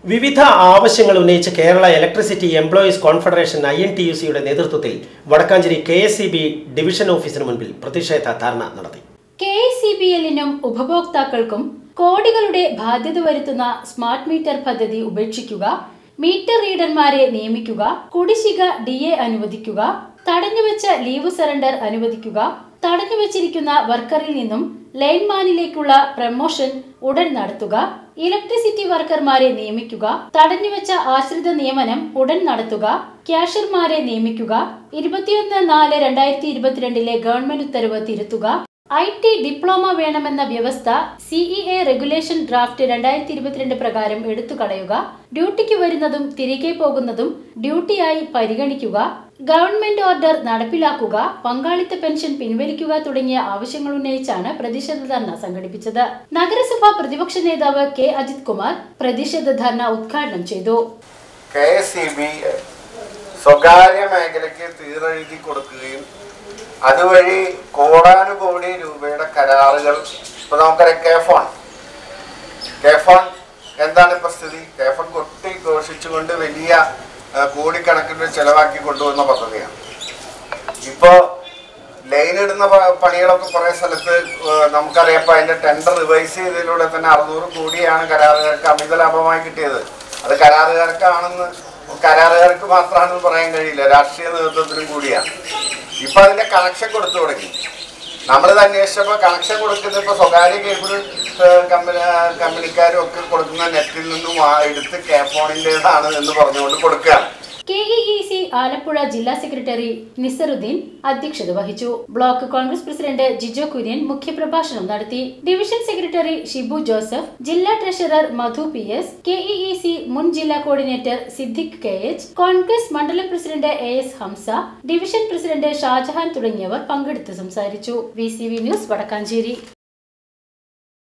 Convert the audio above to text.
വിവിധ ആവശ്യങ്ങൾ ഉന്നയിച്ച് Kerala electricity employees confederation I N T U സിയുടെ നേതൃത്വത്തിൽ Vadakkanchery K S C B division ഓഫീസിന് മുൻപിൽ പ്രതിഷേധ ധാരണ നടത്തി കെ സി ബി എല്ലിനും ഉപഭോക്താക്കൾക്കും കോടികളുടെ ബാധ്യത വരുത്തുന്ന സ്മാർട്ട് മീറ്റർ പദ്ധതി ഉപേക്ഷിക്കുക മീറ്റർ റീഡർമാരെ നിയമിക്കുക കുടിശ്ശിക ഡി എ അനുവദിക്കുക തടഞ്ഞുവെച്ച ലീവ് സറണ്ടർ അനുവദിക്കുക തടഞ്ഞുവെച്ചിരിക്കുന്ന വർക്കറിൽ നിന്നും ലൈൻമാനിലേക്കുള്ള പ്രമോഷൻ ഉടൻ നടത്തുക ഇലക്ട്രിസിറ്റി വർക്കർമാരെ നിയമിക്കുക തടഞ്ഞുവെച്ച ആശ്രിത നിയമനം ഉടൻ നടത്തുക ക്യാഷ്യർമാരെ നിയമിക്കുക ഇരുപത്തിയൊന്ന് നാല് രണ്ടായിരത്തി ഇരുപത്തിരണ്ടിലെ ഗവൺമെന്റ് ഉത്തരവ് തിരുത്തുക ഐ ടി ഡിപ്ലോമ വേണമെന്ന വ്യവസ്ഥ സിഇ എ റെഗുലേഷൻ ഡ്രാഫ്റ്റ് രണ്ടായിരത്തി ഇരുപത്തിരണ്ട് പ്രകാരം എടുത്തു കളയുക ഡ്യൂട്ടിക്ക് വരുന്നതും തിരികെ പോകുന്നതും ഡ്യൂട്ടിയായി പരിഗണിക്കുക ഗവൺമെന്റ് ഓർഡർ നടപ്പിലാക്കുക പങ്കാളിത്ത പെൻഷൻ പിൻവലിക്കുക തുടങ്ങിയ ആവശ്യങ്ങൾ ഉന്നയിച്ചാണ് പ്രതിഷേധ ധർണ സംഘടിപ്പിച്ചത് നഗരസഭാ പ്രതിപക്ഷ നേതാവ് കെ അജിത് കുമാർ പ്രതിഷേധ ധർണ ഉദ്ഘാടനം ചെയ്തു കെ എസ് സി ബി സ്വകാര്യ മേഖലയ്ക്ക് തീരെഴുതി കൊടുക്കുകയും അതുവഴി കോടാനുകോടി രൂപയുടെ കരാറുകൾ ഇപ്പൊ നമുക്കറിയാം കെ ഫോൺ കെ ഫോൺ എന്താണ് ഇപ്പൊ സ്ഥിതി കെ ഫോൺ കൊട്ടി ഘോഷിച്ചുകൊണ്ട് വലിയ ആ, കോടിക്കണക്കിന് ചെലവാക്കി കൊണ്ടുവന്ന പദ്ധതിയാണ് ഇപ്പോ ലൈൻ ഇടുന്ന പ- പണികളൊക്കെ കുറെ സ്ഥലത്ത് ആ, നമുക്കറിയാം ഇപ്പൊ അതിന്റെ ടെൻഡർ റിവൈസ് ചെയ്തതിലൂടെ തന്നെ അറുന്നൂറ് കോടിയാണ് കരാറുകാർക്ക് അമിത ലാഭമായി കിട്ടിയത് അത് കരാറുകാർക്കാണെന്ന് കരാറുകാർക്ക് മാത്രമാണെന്ന് പറയാൻ കഴിയില്ല രാഷ്ട്രീയ നേതൃത്വത്തിനും കൂടിയാണ് ഇപ്പൊ അതിന്റെ കണക്ഷൻ കൊടുത്തു തുടങ്ങി നമ്മളിത് അന്വേഷിച്ചപ്പോൾ കണക്ഷൻ കൊടുക്കുന്ന ഇപ്പൊ സ്വകാര്യ കേബിൾ കമ്പനി കമ്പനിക്കാരും ഒക്കെ കൊടുക്കുന്ന നെറ്റിൽ നിന്നും ആ എടുത്ത് കെ ഫോണിൻ്റെതാണ് എന്ന് പറഞ്ഞുകൊണ്ട് കൊടുക്കുകയാണ് കെ ഇ സി ആലപ്പുഴ ജില്ലാ സെക്രട്ടറി നിസറുദ്ദീൻ അധ്യക്ഷത വഹിച്ചു ബ്ലോക്ക് കോൺഗ്രസ് പ്രസിഡന്റ് ജിജോ കുര്യൻ മുഖ്യപ്രഭാഷണം നടത്തി ഡിവിഷൻ സെക്രട്ടറി ഷിബു ജോസഫ് ജില്ലാ treasurer Madhu P S K E C മുൻ ജില്ലാ coordinator Siddique K H Congress മണ്ഡലം president A S Hamsa division president Shajahan തുടങ്ങിയവർ പങ്കെടുത്ത് സംസാരിച്ചു V C V news Vadakkanchery